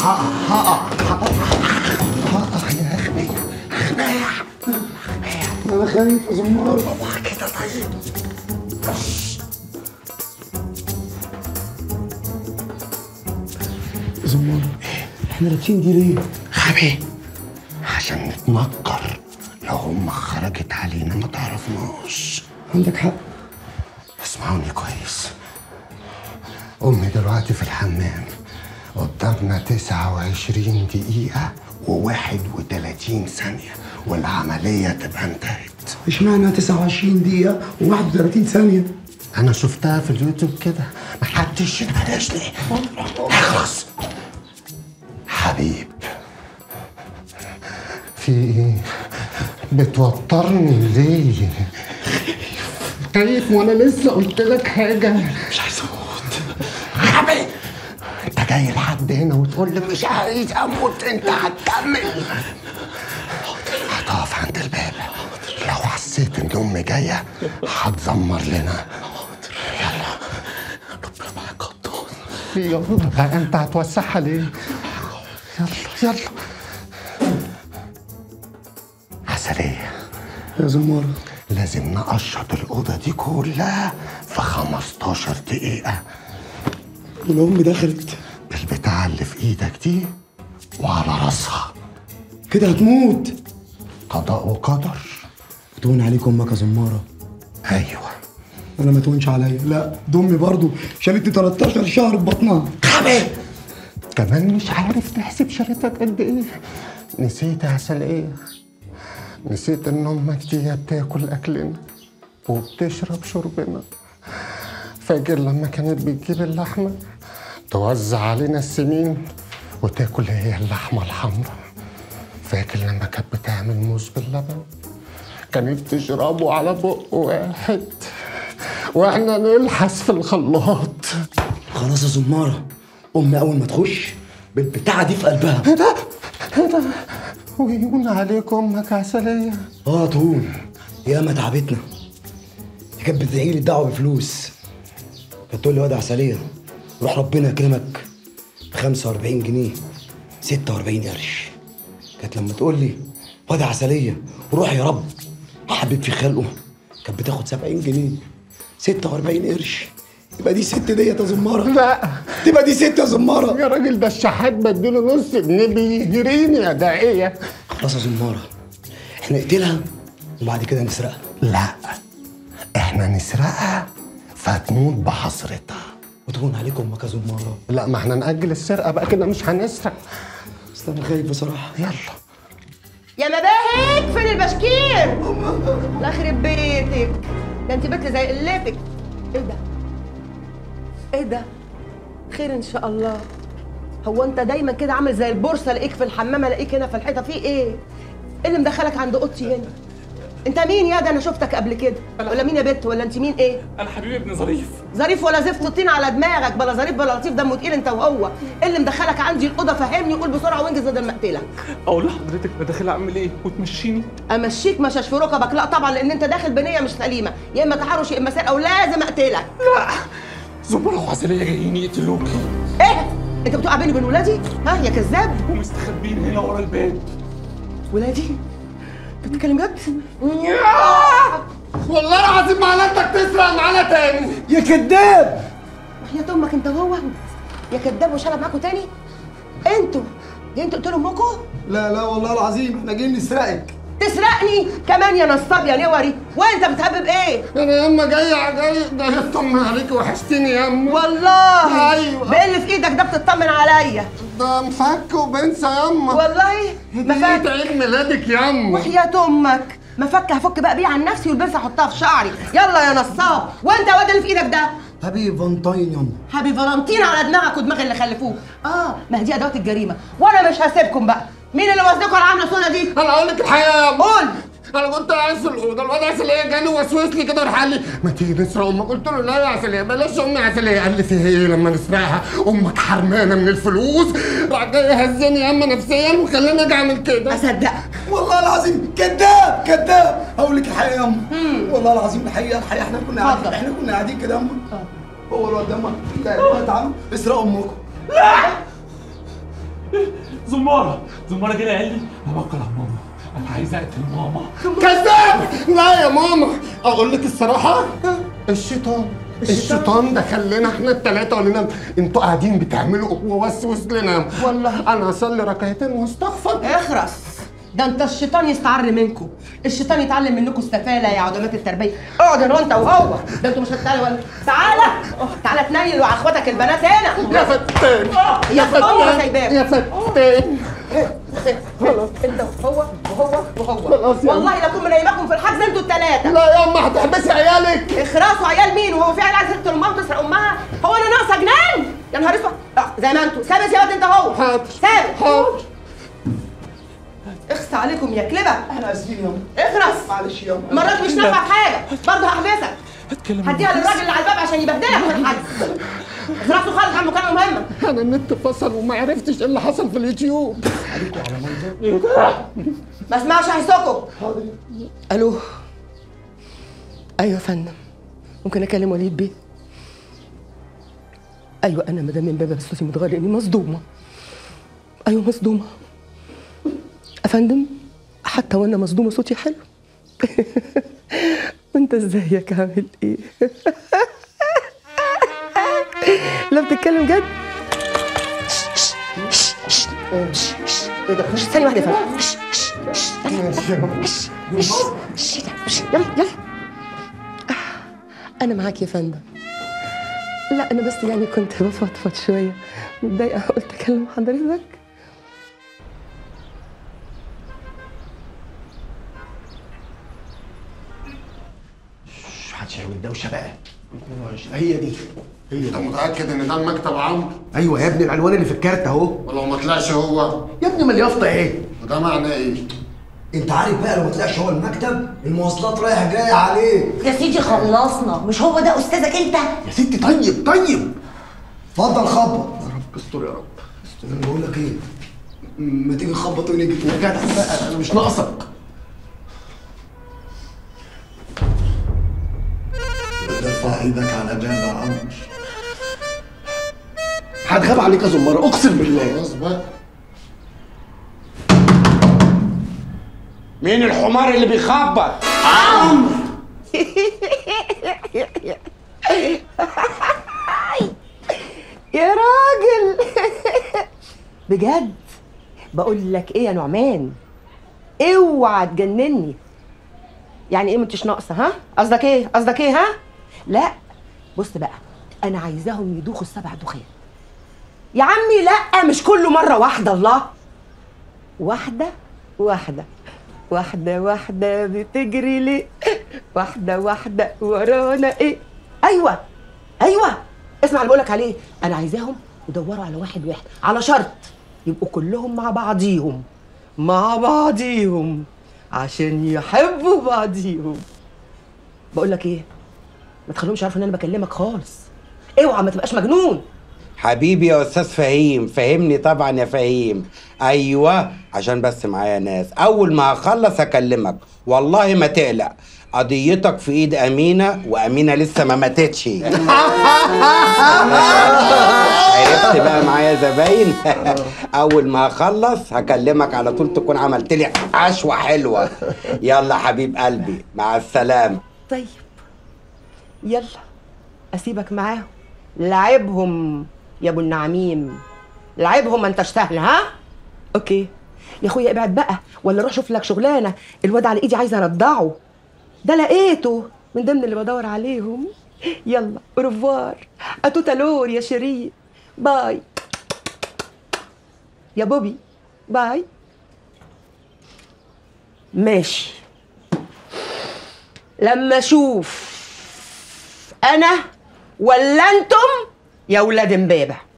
هقع هقع يا اخي انا خايف يا زمار كده طيب زمار احنا لابسين دي ليه؟ غبي عشان نتنكر لو هم خرجت علينا ما تعرفناش عندك حق اسمعوني كويس أمي دلوقتي في الحمام قدامنا 29 دقيقة و31 ثانية والعملية تبقى انتهت اشمعنى 29 دقيقة و31 ثانية؟ أنا شفتها في اليوتيوب كده محدش يناقشني اخلص حبيب في ايه؟ بتوترني ليه؟ خايف وانا لسه قلت لك حاجة مش عايز اموت غبي انت جاي لحد هنا وتقول لي مش عايز اموت انت هتكمل هتقف عند الباب لو حسيت ان امي جايه هتزمر لنا يلا ربنا معاك قدوس يلا بقى انت هتوسعها ليه؟ يلا يلا عسلية يا زمار لازم نقشط الأوضة دي كلها في 15 دقيقة ولو امي دخلت بالبتاعة اللي في إيدك دي وعلى راسها كده هتموت قضاء وقدر تهون عليك امك يا زمارة أيوه انا ما تهونش عليا لا دي امي برضه شالتني 13 شهر في بطنها غبي كمان مش عارف تحسب شريطك قد ايه نسيت يا عسلية نسيت ان امك دي بتاكل اكلنا وبتشرب شربنا فاكر لما كانت بتجيب اللحمة توزع علينا السمين وتاكل هي اللحمة الحمراء فاكر لما كانت بتعمل موز باللبن كانت تشربه على بق واحد واحنا نلحس في الخلاط خلاص يا زمارة امي اول ما تخش بالبتاعة دي في قلبها ايه ده؟ ايه ده؟ ويهون عليك امك عسلية اه تهون يا ما تعبتنا دي كانت بتدعي لي الدعوه بفلوس كانت تقول لي واد عسليه روح ربنا يكرمك ب 45 جنيه 46 قرش كانت لما تقول لي واد عسليه روح يا رب حبيب في خلقه كانت بتاخد 70 جنيه 46 قرش يبقى دي ست ديت يا زماره لا تبقى دي ست يا زماره يا راجل ده الشحات بديله نص جنيه بيجريني يا داعية خلاص يا زماره احنا نقتلها وبعد كده نسرقها لا احنا نسرقها فتموت بحسرتها وتهون عليكم امك يا زماره لا ما احنا نأجل السرقة بقى كده مش هنسرق بس انا خايف بصراحه يلا يا مباهج فين البشكير الله يخرب بيتك ده انت بنت زي قلتك ايه ده ايه ده خير ان شاء الله هو انت دايما كده عامل زي البورصه الاقيك في الحمام الاقيك هنا في الحيطه في ايه ايه اللي مدخلك عند اوضتي هنا انت مين يا ده انا شفتك قبل كده ولا مين يا بت ولا انت مين ايه انا حبيبي ابن ظريف ظريف ولا زفت الطين على دماغك بلا ظريف بلا لطيف دمه تقيل انت وهو ايه اللي مدخلك عندي الاوضه فهمني وقول بسرعه وانجز بدل ما اقتلك اقول لحضرتك انا داخل اعمل ايه وتمشيني امشيك مشاش في ركبك لا طبعا لان انت داخل بنيه مش سليمه يا اما تحرش يا اما سرقه ولازم اقتلك زملاء وعسلية جايين يقتلوكي ايه انت بتوقع بيني وبين ولادي ها يا كذاب ومستخبين هنا ورا الباب ولادي انت بتتكلم جد والله العظيم معناتك تسرق معانا تاني يا كذاب وحياة امك انت وهو يا كذاب وشرب معاكوا تاني انتوا جايين تقتلوا امكم لا لا والله العظيم احنا جايين نسرقك تسرقني كمان يا نصاب يا نوري وانت بتهبب ايه انا يا اما جاي جاي ده اطمن عليك وحشتني يا اما والله أيوة. باللي في ايدك ده بتطمن عليا ده مفك وبنسى يا اما والله هدية مفك عيد ميلادك يا اما وحياة امك مفك هفك بقى بيه عن نفسي والبنسة احطها في شعري يلا يا نصاب وانت واد اللي في ايدك ده حبيبي فانتاين يلا حبيبي فالنتين على دماغك ودماغ اللي خلفوه اه ما هي دي ادوات الجريمه وانا مش هسيبكم بقى مين اللي وزنكم على العامله السودا دي انا اقول لك الحقيقه يا اما قول انا كنت قاعد في الاوضه الواد عسليه جاني وسوس لي كده وراح قال لي ما تيجي نسرق امك قلت له لا يا عسليه بلاش امي عسليه قال لي فيها ايه لما نسرقها امك حرمانه من الفلوس راح جاي هزني يا اما نفسيا وخلاني اجي اعمل كده اصدقك والله العظيم كذاب كذاب هقول لك الحقيقه يا ام والله العظيم الحقيقه الحقيقه احنا كنا قاعدين اتفضل. احنا كنا قاعدين كده يا ام هو الواد ده أما- لا، تعالوا اسرقوا امكم زمارة زمارة كده قال لي توكل على ماما انا عايز اقتل ماما كذاب لا يا ماما اقول لك الصراحه الشيطان الشيطان دخل لنا احنا الثلاثه وقال لنا انتوا قاعدين بتعملوا ووسوس لنا والله. انا اصلي ركعتين واستغفر اخرس ده انت الشيطان يستعر منكم الشيطان يتعلم منكم السفاله يا عدمات التربيه اقعد انا وانت وهو ده انتوا مش هتتعلموا ولا تعالى تعالى تنيل على اخواتك البنات هنا يا فتان يا فتان سايباك يا فتان خلاص انت وهو وهو وهو خلاص يا والله لكم منيمكم في الحجز انتوا الثلاثه لا يا اما هتحبسي عيالك اخرسوا عيال مين وهو في عيال عايزه تقتل امها وتسرق امها هو انا ناقصه جنان يا نهار اسود اه، زي ما انتوا ثابت يا واد انت هو حاضر. ثابت حاضر اخس عليكم يا كلبه احنا اسفين يا اخرس معلش يا مرات مش نافعه في حاجه برضه هحبسك اتكلم هديها للراجل اللي على الباب عشان يبهدلك في الحجز اخرسوا خالص على المكالمه مهمه انا النت فصل وما عرفتش ايه اللي حصل في اليوتيوب ما اسمعش هيسوكوا الو ايوه يا فندم ممكن اكلم وليد بيه ايوه انا مدام امبابه بس صوتي متغير لاني مصدومه ايوه مصدومه افندم حتى وانا مصدومه صوتي حلو وانت ازيك عامل ايه لا بتتكلم جد ثانية واحدة يا فندم يلا يلا أنا معاك يا فندم لا أنا بس يعني كنت بفضفض شوية متضايقة قلت أكلم حضرتك محدش هيعمل دوشه بقى هي دي هي انت دي متاكد ان ده المكتب عمرو ايوه يا ابني العنوان اللي في الكارت اهو ولو ما طلعش هو يا ابني ما اليافطه اهي وده معناه ايه انت عارف بقى لو ما طلعش هو المكتب المواصلات رايح جاي عليه يا سيدي خلصنا مش هو ده استاذك انت يا ستي طيب طيب اتفضل خبط يا رب استر يا رب استر انا بقول لك ايه ما تيجي نخبط ونيجي يا جدع بقى انا مش ناقصك ارفع ايدك على باب يا عمرو هتغاب عليك يا زماره اقسم بالله خلاص بقى مين الحمار اللي بيخبط؟ يا راجل بجد بقول لك ايه يا نعمان اوعى تجنني يعني ايه ما انتش ناقصه ها قصدك ايه قصدك ايه ها لا بص بقى انا عايزاهم يدوخوا السبع دخان يا عمي لا مش كله مره واحده الله واحده واحده واحده واحده بتجري ليه واحده واحده ورانا ايه ايوه ايوه اسمع اللي بقولك عليه انا عايزاهم يدوروا على واحد واحد على شرط يبقوا كلهم مع بعضيهم مع بعضيهم عشان يحبوا بعضيهم بقول لك ايه ما تخليهمش يعرفوا ان انا بكلمك خالص اوعى ما تبقاش مجنون حبيبي يا استاذ فهيم فهمني طبعا يا فهيم ايوه عشان بس معايا ناس اول ما هخلص اكلمك والله ما تقلق قضيتك في ايد امينه وامينه لسه ما ماتتش عرفت بقى معايا زباين اول ما هخلص هكلمك على طول تكون عملت لي عشوه حلوه يلا حبيب قلبي مع السلامه طيب يلا اسيبك معاهم لعبهم يا ابو النعميم لعبهم ما انتش سهل ها اوكي يا اخويا ابعد بقى ولا روح شوف لك شغلانه الواد على ايدي عايزه ارضعه ده لقيته من ضمن اللي بدور عليهم يلا اوروفوار اتوتالور يا شيرين باي يا بوبي باي ماشي لما اشوف انا ولا انتم يا ولاد امبابه